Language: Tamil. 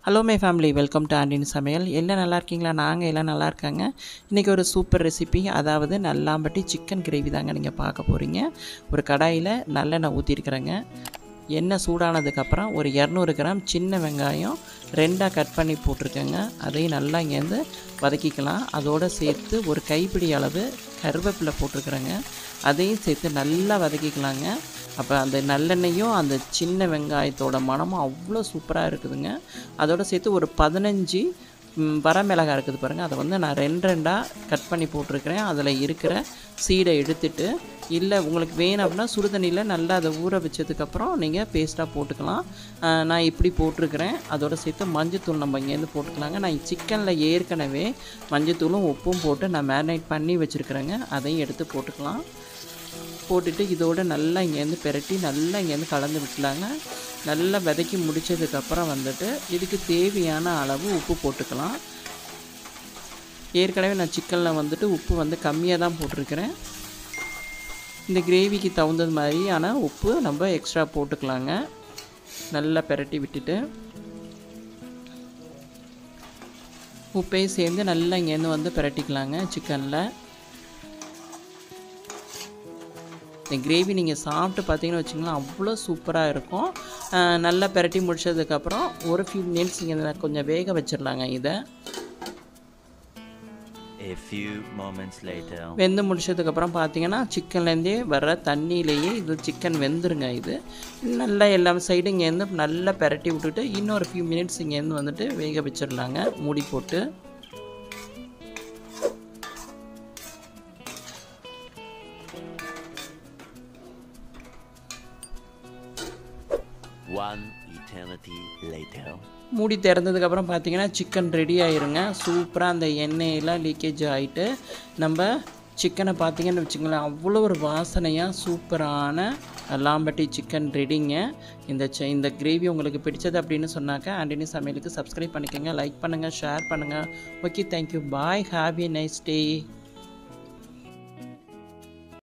Hello my family welcome to ஆண்டின் சமையல் எல்லாம் நல்லா இருக்கீங்களா நாங்கள் எல்லாம் நல்லா இருக்காங்க இன்றைக்கி ஒரு சூப்பர் ரெசிபி அதாவது நல்லாம்பட்டி சிக்கன் கிரேவி தாங்க நீங்கள் பார்க்க போகிறீங்க ஒரு கடாயில் நல்லெண்ணெய் ஊற்றிருக்கிறேங்க எண்ணெய் சூடானதுக்கப்புறம் ஒரு இரநூறு கிராம் சின்ன வெங்காயம் ரெண்டாக கட் பண்ணி போட்டிருக்கேங்க அதையும் நல்லா இங்கேருந்து வதக்கிக்கலாம் அதோடு சேர்த்து ஒரு கைப்பிடி அளவு கருவேப்பிலை போட்டிருக்கிறேங்க அதையும் சேர்த்து நல்லா வதக்கிக்கலாங்க அப்போ அந்த நல்லெண்ணெயும் அந்த சின்ன வெங்காயத்தோட மனமும் அவ்வளோ சூப்பராக இருக்குதுங்க அதோடு சேர்த்து ஒரு பதினஞ்சு ம், வரமிளகாய் இருக்குது பாருங்கள் அதை வந்து நான் ரெண்டு ரெண்டாக கட் பண்ணி போட்டிருக்கிறேன் அதில் இருக்கிற சீடை எடுத்துட்டு இல்லை உங்களுக்கு வேணும் அப்படின்னா சுடுதண்ணியில் நல்லா அதை ஊற வச்சதுக்கப்புறம் நீங்கள் பேஸ்ட்டாக போட்டுக்கலாம் ஆஹ், நான் இப்படி போட்டிருக்கிறேன் அதோட சேர்த்து மஞ்சத்தூள் நம்ம இங்கேருந்து போட்டுக்கலாங்க நான் சிக்கனில் ஏற்கனவே மஞ்சத்தூளும் உப்பும் போட்டு நான் மேரினேட் பண்ணி வச்சுருக்கிறேங்க அதையும் எடுத்து போட்டுக்கலாம் போட்டுட்டு இதோட நல்லா இங்கேருந்து பெரட்டி நல்லா இங்கேருந்து கலந்து விட்டுலாங்க நல்லா வதக்கி முடிச்சதுக்கப்புறம் வந்துட்டு இதுக்கு தேவையான அளவு உப்பு போட்டுக்கலாம் ஏற்கனவே நான் சிக்கனில் வந்துட்டு உப்பு வந்து கம்மியாக தான் போட்டிருக்கிறேன் இந்த கிரேவிக்கு தகுந்தது மாதிரியான உப்பு நம்ம எக்ஸ்ட்ரா போட்டுக்கலாங்க நல்லா பெரட்டி விட்டுட்டு உப்பையும் சேர்ந்து நல்லா இங்கேருந்து வந்து பெரட்டிக்கலாங்க சிக்கனில் இந்த கிரேவி நீங்கள் சாப்பிட்டு பார்த்தீங்கன்னு வச்சிங்களேன் அவ்வளோ சூப்பராக இருக்கும் அஹ் நல்லா பெரட்டி முடிச்சதுக்கப்புறம் ஒரு ஃபியூ மினிட்ஸ் இங்கே கொஞ்சம் வேக வச்சிடலாங்க இதை A few moments later. வெந்து முடிச்சதுக்கப்புறம் பார்த்தீங்கன்னா சிக்கன்லேருந்தே வர்ற தண்ணியிலேயே இது சிக்கன் வெந்துருங்க இது நல்லா எல்லா சைடும் இங்கேருந்து நல்லா பெரட்டி விட்டுட்டு இன்னொரு ஃபியூ மினிட்ஸ் இங்கேருந்து வந்துட்டு வேக வச்சிடலாங்க மூடி போட்டு One eternity later. மூடி திறந்ததுக்கப்புறம் பார்த்தீங்கன்னா சிக்கன் ரெடி ஆயிருங்க சூப்பராக அந்த எண்ணெயெல்லாம் லீக்கேஜ் ஆகிட்டு நம்ம சிக்கனை பார்த்தீங்கன்னு வச்சுங்களேன் அவ்வளோ ஒரு வாசனையாக சூப்பரான லாம்பட்டி சிக்கன் ரெடிங்க இந்த ச இந்த கிரேவி உங்களுக்கு பிடிச்சது அப்படின்னு சொன்னாக்க ஆண்டனி சமையலுக்கு சப்ஸ்கிரைப் பண்ணிக்கோங்க லைக் பண்ணுங்கள் ஷேர் பண்ணுங்கள் okay thank you bye have a nice day